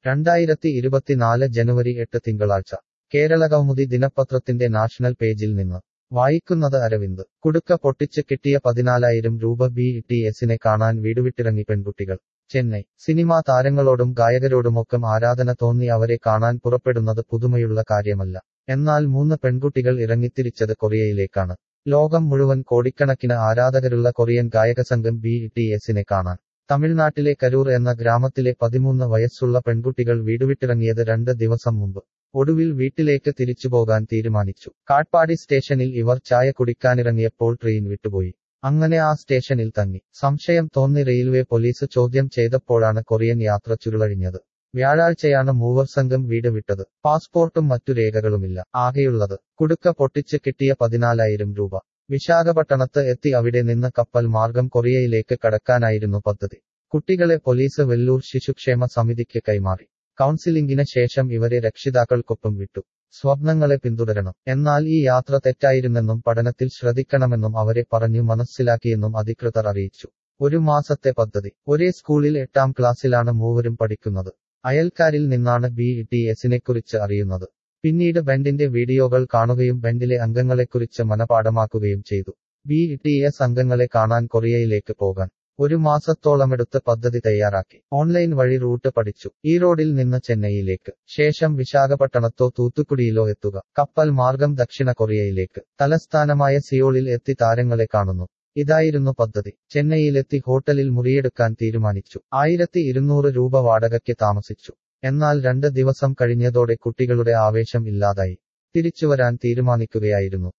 രണ്ടായിരത്തി ഇരുപത്തിനാല് ജനുവരി എട്ട് തിങ്കളാഴ്ച കേരളകൗമുദി ദിനപത്രത്തിന്റെ നാഷണൽ പേജിൽ നിന്ന് വായിക്കുന്നത് അരവിന്ദ് കുടുക്ക പൊട്ടിച്ച് കിട്ടിയ പതിനാലായിരം രൂപ ബി ടി എസിനെ കാണാൻ വീടുവിട്ടിറങ്ങി പെൺകുട്ടികൾ ചെന്നൈ സിനിമാ താരങ്ങളോടും ഗായകരോടുമൊക്കെ ആരാധന തോന്നി അവരെ കാണാൻ പുറപ്പെടുന്നത് പുതുമയുള്ള കാര്യമല്ല എന്നാൽ മൂന്ന് പെൺകുട്ടികൾ ഇറങ്ങിത്തിരിച്ചത് കൊറിയയിലേക്കാണ് ലോകം മുഴുവൻ കോടിക്കണക്കിന് ആരാധകരുള്ള കൊറിയൻ ഗായകസംഘം ബി ടി എസിനെ കാണാൻ തമിഴ്നാട്ടിലെ കരൂർ എന്ന ഗ്രാമത്തിലെ പതിമൂന്ന് വയസ്സുള്ള പെൺകുട്ടികൾ വീടുവിട്ടിറങ്ങിയത് രണ്ട് ദിവസം മുമ്പ് ഒടുവിൽ വീട്ടിലേക്ക് തിരിച്ചുപോകാൻ തീരുമാനിച്ചു കാട്പാടി സ്റ്റേഷനിൽ ഇവർ ചായ കുടിക്കാനിറങ്ങിയപ്പോൾ ട്രെയിൻ വിട്ടുപോയി അങ്ങനെ ആ സ്റ്റേഷനിൽ തങ്ങി സംശയം തോന്നി റെയിൽവേ പോലീസ് ചോദ്യം ചെയ്തപ്പോഴാണ് കൊറിയൻ യാത്ര ചുരുളഴിഞ്ഞത് വ്യാഴാഴ്ചയാണ് മൂവർ സംഘം വീട് വിട്ടത് പാസ്പോർട്ടും മറ്റു രേഖകളുമില്ല ആകെയുള്ളത് കുടുക്ക പൊട്ടിച്ച് കിട്ടിയ പതിനാലായിരം രൂപ വിശാഖപട്ടണത്ത് എത്തി അവിടെ നിന്ന് കപ്പൽ മാർഗം കൊറിയയിലേക്ക് കടക്കാനായിരുന്നു പദ്ധതി കുട്ടികളെ പോലീസ് വെല്ലൂർ ശിശുക്ഷേമ സമിതിക്ക് കൈമാറി കൗൺസിലിംഗിന് ശേഷം ഇവരെ രക്ഷിതാക്കൾക്കൊപ്പം വിട്ടു സ്വപ്നങ്ങളെ പിന്തുടരണം എന്നാൽ ഈ യാത്ര തെറ്റായിരുന്നെന്നും പഠനത്തിൽ ശ്രദ്ധിക്കണമെന്നും അവരെ പറഞ്ഞു മനസ്സിലാക്കിയെന്നും അധികൃതർ അറിയിച്ചു ഒരു മാസത്തെ പദ്ധതി ഒരേ സ്കൂളിൽ എട്ടാം ക്ലാസ്സിലാണ് മൂവരും പഠിക്കുന്നത് അയൽക്കാരിൽ നിന്നാണ് ബി ടി എസിനെക്കുറിച്ച് അറിയുന്നത് പിന്നീട് ബെൻഡിന്റെ വീഡിയോകൾ കാണുകയും ബെൻഡിലെ അംഗങ്ങളെക്കുറിച്ച് മനപാഠമാക്കുകയും ചെയ്തു ബി ടി എസ് അംഗങ്ങളെ കാണാൻ കൊറിയയിലേക്ക് പോകാൻ ഒരു മാസത്തോളമെടുത്ത് പദ്ധതി തയ്യാറാക്കി ഓൺലൈൻ വഴി റൂട്ട് പഠിച്ചു ഈറോഡിൽ നിന്ന് ചെന്നൈയിലേക്ക് ശേഷം വിശാഖപട്ടണത്തോ തൂത്തുക്കുടിയിലോ എത്തുക കപ്പൽ മാർഗം ദക്ഷിണ കൊറിയയിലേക്ക് തലസ്ഥാനമായ സിയോളിൽ എത്തി താരങ്ങളെ കാണുന്നു ഇതായിരുന്നു പദ്ധതി ചെന്നൈയിലെത്തി ഹോട്ടലിൽ മുറിയെടുക്കാൻ തീരുമാനിച്ചു ആയിരത്തി ഇരുന്നൂറ് രൂപ വാടകയ്ക്ക് താമസിച്ചു എന്നാൽ രണ്ട് ദിവസം കഴിഞ്ഞതോടെ കുട്ടികളുടെ ആവേശം ഇല്ലാതായി തിരിച്ചുവരാൻ തീരുമാനിക്കുകയായിരുന്നു